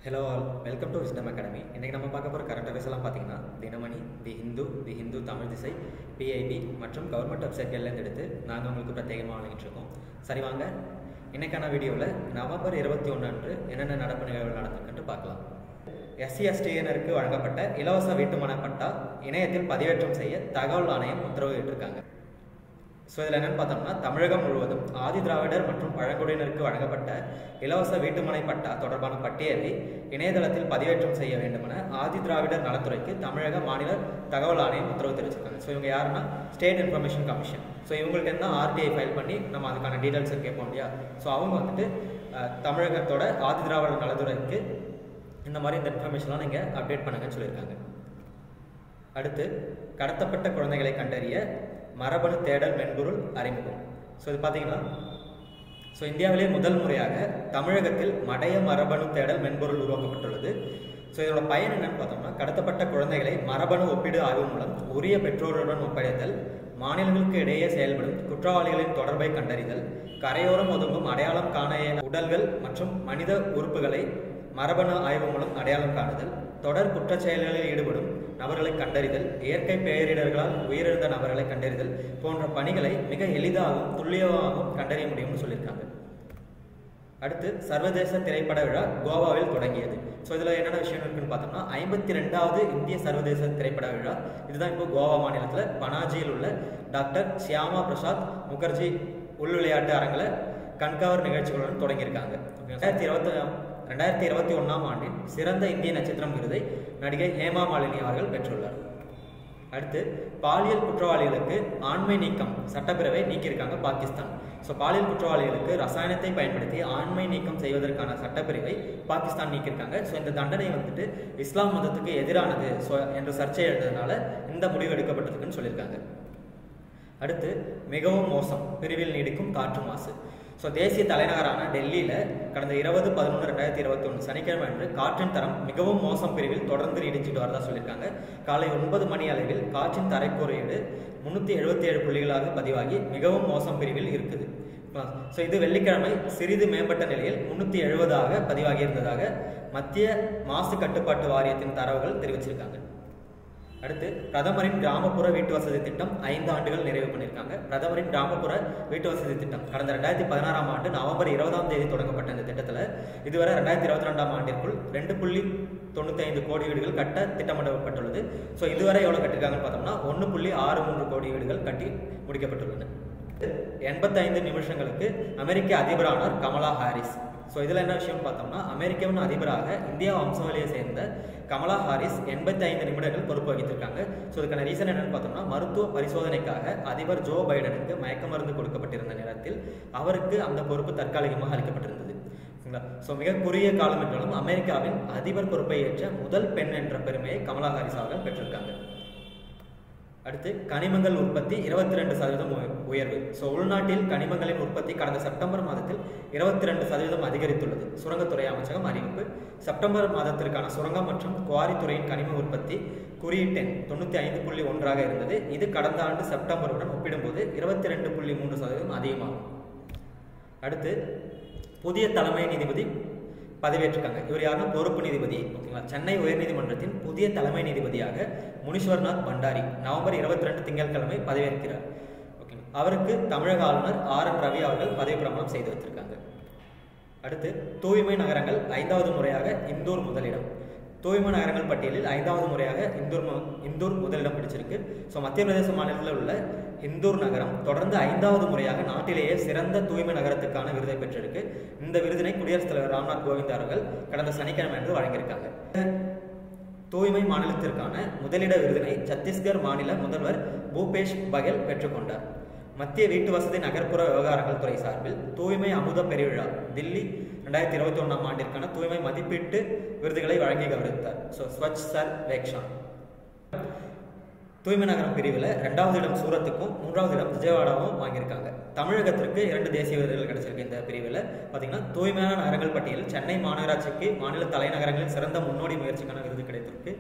hello all welcome to wisdom academy இன்றைக்கி நம்ம பார்க்க போகிற கரண்ட் அஃபேர்ஸ் எல்லாம் பார்த்தீங்கன்னா தினமணி தி ஹிந்து தி ஹிந்து தமிழ் திசை பிஐபி மற்றும் கவர்மெண்ட் வெப்சைட்கள்லேருந்து எடுத்து நாங்கள் உங்களுக்கு பிரத்யேகமாக வழங்கிட்டு இருக்கோம் சரி வாங்க இன்னைக்கான வீடியோவில் நவம்பர் இருபத்தி ஒன்று அன்று என்னென்ன நடப்பு நிகழ்வுகள் நடந்திருக்குன்ட்டு பார்க்கலாம் எஸ்சி எஸ்டியினருக்கு வழங்கப்பட்ட இலவச வீட்டுமனை பட்டா இணையத்தில் பதிவேற்றம் செய்ய தகவல் ஆணையம் உத்தரவிட்டிருக்காங்க ஸோ இதில் என்னென்னு பார்த்தோம்னா தமிழகம் முழுவதும் ஆதி திராவிடர் மற்றும் பழங்குடியினருக்கு வழங்கப்பட்ட இலவச வீட்டுமனை பட்டா தொடர்பான பட்டியலை இணையதளத்தில் பதிவேற்றம் செய்ய வேண்டுமென ஆதி திராவிடர் நலத்துறைக்கு தமிழக மாநில தகவல் ஆணையம் உத்தரவு தெரிவிச்சிருக்காங்க ஸோ இவங்க யாருன்னா ஸ்டேட் இன்ஃபர்மேஷன் கமிஷன் ஸோ இவங்களுக்கு என்ன ஆர்டிஐ ஃபைல் பண்ணி நம்ம அதுக்கான டீட்டெயில்ஸ் கேட்போம் இல்லையா ஸோ அவங்க வந்துட்டு அஹ், தமிழகத்தோட ஆதி திராவிடர் நலத்துறைக்கு இந்த மாதிரி இந்த இன்ஃபர்மேஷன்லாம் நீங்கள் அப்டேட் பண்ணுங்கன்னு சொல்லியிருக்காங்க அடுத்து கடத்தப்பட்ட குழந்தைகளை கண்டறிய மரபணு தேடல் மென்பொருள் அறிமுகம் ஸோ இது பார்த்தீங்கன்னா ஸோ இந்தியாவிலே முதல் முறையாக தமிழகத்தில் மடைய மரபணு தேடல் மென்பொருள் உருவாக்கப்பட்டுள்ளது ஸோ இதோட பயன் என்னன்னு பார்த்தோம்னா கடத்தப்பட்ட குழந்தைகளை மரபணு ஒப்பீடு ஆய்வு மூலம் உரிய பெற்றோருடன் ஒப்படைத்தல் மாநிலங்களுக்கு இடையே செயல்படும் குற்றவாளிகளின் தொடர்பை கண்டறிதல் கரையோரம் ஒதுங்கும் அடையாளம் காண இயல உடல்கள் மற்றும் மனித உறுப்புகளை மரபணு ஆய்வு மூலம் அடையாளம் காணுதல் தொடர் குற்றச் செயல்களில் ஈடுபடும் நபர்களை கண்டறிதல் இயற்கை பேரிடர்களால் உயிரிழந்த நபர்களை கண்டறிதல் போன்ற பணிகளை மிக எளிதாகவும் துல்லியமாகவும் கண்டறிய முடியும்னு சொல்லியிருக்காங்க அடுத்து சர்வதேச திரைப்பட விழா கோவாவில் தொடங்கியது ஸோ இதில் என்னென்ன விஷயம் இருக்குன்னு பார்த்தோம்னா ஐம்பத்தி ரெண்டாவது இந்திய சர்வதேச திரைப்பட விழா இதுதான் இப்போ கோவா மாநிலத்தில் பனாஜியில் உள்ள டாக்டர் ஷியாமா பிரசாத் முகர்ஜி உள் விளையாட்டு அரங்கில் கண்கவர் நிகழ்ச்சிகளுடன் தொடங்கியிருக்காங்க ரெண்டாயிரத்தி இருபத்தி ரெண்டாயிரத்தி இருபத்தி ஒன்றாம் ஆண்டின் சிறந்த இந்திய நட்சத்திரம் விருதை நடிகை ஹேமா மாலினி அவர்கள் பெற்றுள்ளார் அடுத்து பாலியல் குற்றவாளிகளுக்கு ஆண்மை நீக்கம் சட்டப்பேரவை நீக்கியிருக்காங்க பாகிஸ்தான் ஸோ பாலியல் குற்றவாளிகளுக்கு ரசாயனத்தை பயன்படுத்தி ஆண்மை நீக்கம் செய்வதற்கான சட்டப்பிரிவை பாகிஸ்தான் நீக்கியிருக்காங்க ஸோ இந்த தண்டனை வந்துட்டு இஸ்லாம் மதத்துக்கு எதிரானது ஸோ என்று சர்ச்சை எழுந்ததுனால இந்த முடிவு எடுக்கப்பட்டிருக்குன்னு சொல்லியிருக்காங்க அடுத்து மிகவும் மோசம் பிரிவில் நீடிக்கும் காற்று மாசு ஸோ தேசிய தலைநகரான டெல்லியில் கடந்த இருபது பதினொன்று ரெண்டாயிரத்தி இருபத்தி ஒன்று சனிக்கிழமை அன்று காற்றின் தரம் மிகவும் மோசம் பிரிவில் தொடர்ந்து நீடிச்சுட்டு வரதா சொல்லியிருக்காங்க காலை ஒன்பது மணி அளவில் காற்றின் தரைக்குறையீடு முந்நூற்றி எழுபத்தி ஏழு புள்ளிகளாக பதிவாகி மிகவும் மோசம் பிரிவில் இருக்குது ஸோ இது வெள்ளிக்கிழமை சிறிது மேம்பட்ட நிலையில் முந்நூற்றி எழுபதாக பதிவாகி இருந்ததாக மத்திய மாசு கட்டுப்பாட்டு வாரியத்தின் தரவுகள் தெரிவிச்சிருக்காங்க அடுத்து பிரதமரின் கிராமப்புற வீட்டு வசதி திட்டம் ஐந்து ஆண்டுகள் நிறைவு பண்ணியிருக்காங்க பிரதமரின் கிராமப்புற வீட்டு வசதி திட்டம் கடந்த ரெண்டாயிரத்தி பதினாறாம் ஆண்டு நவம்பர் இருபதாம் தேதி தொடங்கப்பட்ட இந்த திட்டத்தில் இதுவரை ரெண்டாயிரத்தி இருபத்தி ரெண்டாம் ஆண்டிற்குள் ரெண்டு புள்ளி தொண்ணூற்றி ஐந்து கோடி வீடுகள் கட்ட திட்டமிடப்பட்டுள்ளது ஸோ இதுவரை எவ்வளோ கட்டிருக்காங்கன்னு பார்த்தோம்னா ஒன்று புள்ளி ஆறு மூன்று கோடி வீடுகள் கட்டி முடிக்கப்பட்டுள்ளன எண்பத்தைந்து நிமிஷங்களுக்கு அமெரிக்க அதிபரானார் கமலா ஹாரிஸ் ஸோ இதில் என்ன விஷயம் பார்த்தோம்னா அமெரிக்காவின் அதிபராக இந்தியா வம்சாவளியை சேர்ந்த கமலா ஹாரிஸ் எண்பத்தி ஐந்து நிமிடங்கள் பொறுப்பு வகித்திருக்காங்க ஸோ இதுக்கான ரீசன் என்னன்னு பார்த்தோம்னா மருத்துவ பரிசோதனைக்காக அதிபர் ஜோ பைடனுக்கு மயக்க மருந்து கொடுக்கப்பட்டிருந்த நேரத்தில் அவருக்கு அந்த பொறுப்பு தற்காலிகமாக அளிக்கப்பட்டிருந்தது சரிங்களா ஸோ மிக குறுகிய காலம் என்றாலும் அமெரிக்காவின் அதிபர் பொறுப்பை ஏற்ற முதல் பெண் என்ற பெருமையை கமலா ஹாரிஸ் அவர்கள் பெற்றிருக்காங்க அடுத்து கனிமங்கள் உற்பத்தி இருபத்தி ரெண்டு சதவீதம் உய- உயர்வு ஸோ உள்நாட்டில் கனிமங்களின் உற்பத்தி கடந்த செப்டம்பர் மாதத்தில் இருபத்தி ரெண்டு சதவீதம் அதிகரித்துள்ளது சுரங்கத்துறை அமைச்சகம் அறிவிப்பு செப்டம்பர் மாதத்திற்கான சுரங்கம் மற்றும் குவாரித்துறையின் கனிம உற்பத்தி குறியீட்டெண் தொண்ணூற்றி ஐந்து புள்ளி ஒன்றாக இருந்தது இது கடந்த ஆண்டு செப்டம்பருடன் ஒப்பிடும்போது இருபத்தி ரெண்டு புள்ளி மூன்று சதவீதம் அதிகமாகும் அடுத்து புதிய தலைமை நீதிபதி பதவியேற்றிருக்காங்க இவர் யாருன்னா பொறுப்பு நீதிபதி ஓகேங்களா சென்னை உயர்நீதிமன்றத்தின் புதிய தலைமை நீதிபதியாக முனீஸ்வர்நாத் பண்டாரி நவம்பர் இருபத்தி ரெண்டு திங்கட்கிழமை பதவியேற்கிறார் ஓகேங்களா அவருக்கு தமிழக ஆளுநர் ஆர் என் ரவி அவர்கள் பதவி பிரமாணம் செய்து வைத்திருக்காங்க அடுத்து தூய்மை நகரங்கள் ஐந்தாவது முறையாக இந்தூர் முதலிடம் தூய்மை நகரங்கள் பட்டியலில் ஐந்தாவது முறையாக இந்தூர் மு- இந்தூர் முதலிடம் பிடிச்சிருக்கு ஸோ மத்திய பிரதேச மாநிலத்தில் உள்ள இந்தூர் நகரம் தொடர்ந்து ஐந்தாவது முறையாக நாட்டிலேயே சிறந்த தூய்மை நகரத்துக்கான விருதை பெற்றிருக்கு இந்த விருதினை குடியரசுத் தலைவர் ராம்நாத் கோவிந்த் அவர்கள் கடந்த சனிக்கிழமை அன்று வழங்கியிருக்காங்க தூய்மை மாநிலத்திற்கான முதலிட விருதினை சத்தீஸ்கர் மாநில முதல்வர் பூபேஷ் பகேல் பெற்றுக்கொண்டார் மத்திய வீட்டு வசதி நகர்ப்புற விவகாரங்கள் துறை சார்பில் தூய்மை அமுத பெருவிழா தில்லி ரெண்டாயிரத்தி இருபத்தி ஒன்றாம் ஆண்டிற்கான தூய்மை மதிப்பீட்டு விருதுகளை வழங்கி கௌரவித்தார் ஸோ ஸ்வச் சர் வேக்ஷான் தூய்மை நகரம் பிரிவில் ரெண்டாவது இடம் சூரத்துக்கும் மூன்றாவது இடம் விஜயவாடாவும் வாங்கியிருக்காங்க தமிழகத்திற்கு இரண்டு தேசிய விருதுகள் கிடைச்சிருக்கு இந்த பிரிவில் பார்த்தீங்கன்னா தூய்மையான நகரங்கள் பட்டியலில் சென்னை மாநகராட்சிக்கு மாநில தலைநகரங்களில் சிறந்த முன்னோடி முயற்சிக்கான விருது கிடைத்திருக்கு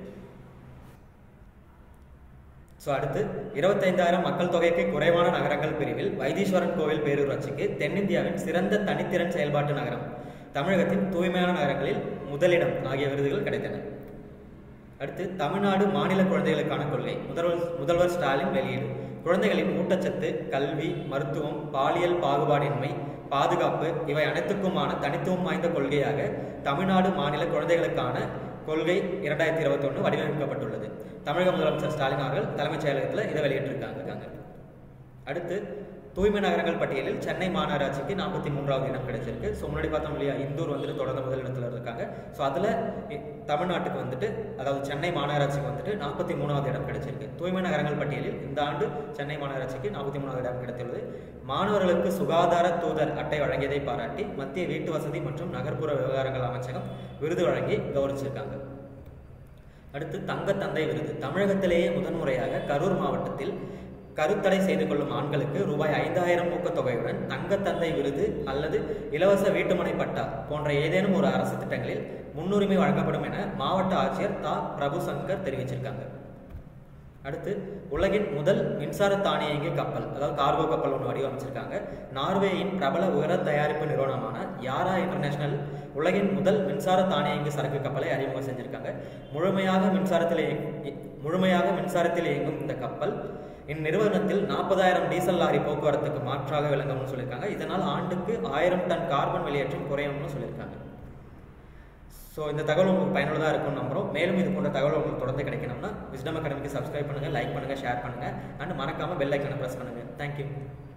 ஸோ அடுத்து இருபத்தைந்தாயிரம் மக்கள் தொகைக்கு குறைவான நகரங்கள் பிரிவில் வைத்தீஸ்வரன் கோவில் பேரூராட்சிக்கு தென்னிந்தியாவின் சிறந்த தனித்திறன் செயல்பாட்டு நகரம் தமிழகத்தின் தூய்மையான நகரங்களில் முதலிடம் ஆகிய விருதுகள் கிடைத்தன அடுத்து தமிழ்நாடு மாநில குழந்தைகளுக்கான கொள்கை முதல்வர் முதல்வர் ஸ்டாலின் வெளியீடு குழந்தைகளின் ஊட்டச்சத்து கல்வி மருத்துவம் பாலியல் பாகுபாடின்மை பாதுகாப்பு இவை அனைத்துக்குமான தனித்துவம் வாய்ந்த கொள்கையாக தமிழ்நாடு மாநில குழந்தைகளுக்கான கொள்கை இரண்டாயிரத்தி இருபத்தொன்று வடிவமைக்கப்பட்டுள்ளது தமிழக முதலமைச்சர் ஸ்டாலின் அவர்கள் தலைமைச் செயலகத்தில் இதை வெளியிட்டிருக்காங்க அடுத்து தூய்மை நகரங்கள் பட்டியலில் சென்னை மாநகராட்சிக்கு நாற்பத்தி மூன்றாவது இடம் கிடைச்சிருக்கு ஸோ முன்னாடி பார்த்தோம் இல்லையா இந்தூர் வந்துட்டு தொடர்ந்து முதலிடத்தில் இருக்காங்க ஸோ அதில் தமிழ்நாட்டுக்கு வந்துட்டு அதாவது சென்னை மாநகராட்சிக்கு வந்துட்டு நாற்பத்தி மூணாவது இடம் கிடைச்சிருக்கு தூய்மை நகரங்கள் பட்டியலில் இந்த ஆண்டு சென்னை மாநகராட்சிக்கு நாற்பத்தி மூணாவது இடம் கிடைத்துள்ளது மாணவர்களுக்கு சுகாதார தூதர் அட்டை வழங்கியதை பாராட்டி மத்திய வீட்டு வசதி மற்றும் நகர்ப்புற விவகாரங்கள் அமைச்சகம் விருது வழங்கி கௌரவிச்சிருக்காங்க அடுத்து தங்க தந்தை விருது தமிழகத்திலேயே முதன்முறையாக கரூர் மாவட்டத்தில் கருத்தடை செய்து கொள்ளும் ஆண்களுக்கு ரூபாய் ஐந்தாயிரம் ஊக்கத்தொகையுடன் தங்கத்தந்தை விருது அல்லது இலவச வீட்டுமனை பட்டா போன்ற ஏதேனும் ஒரு அரசு திட்டங்களில் முன்னுரிமை வழங்கப்படும் என மாவட்ட ஆட்சியர் தா பிரபு சங்கர் தெரிவிச்சிருக்காங்க அடுத்து உலகின் முதல் மின்சார தானியங்கி கப்பல் அதாவது கார்கோ கப்பல் ஒன்று வடிவமைச்சிருக்காங்க நார்வேயின் பிரபல உயர தயாரிப்பு நிறுவனமான யாரா இன்டர்நேஷனல் உலகின் முதல் மின்சார தானியங்கி சரக்கு கப்பலை அறிமுகம் செஞ்சிருக்காங்க முழுமையாக மின்சாரத்தில் இயங்~ முழுமையாக மின்சாரத்தில் இயங்கும் இந்த கப்பல் இந்நிறுவனத்தில் நாற்பதாயிரம் டீசல் லாரி போக்குவரத்துக்கு மாற்றாக விளங்கும்னு சொல்லியிருக்காங்க இதனால் ஆண்டுக்கு ஆயிரம் டன் கார்பன் வெளியேற்றம் குறையும்னு சொல்லியிருக்காங்க ஸோ இந்த தகவல் உங்களுக்கு பயனுள்ளதாக இருக்கும்னு நம்புறோம் மேலும் இது போன்ற தகவல் உங்களுக்கு தொடர்ந்து கிடைக்கணும்னா விஸ்டம் அகாடமிக்கு சப்ஸ்கிரைப் பண்ணுங்கள் லைக் பண்ணுங்கள் ஷேர் பண்ணுங்கள் அண்ட் மறக்காமல் பெல் ஐக்கனை ப்ரெஸ் பண்ணுங்கள் தேங்க்யூ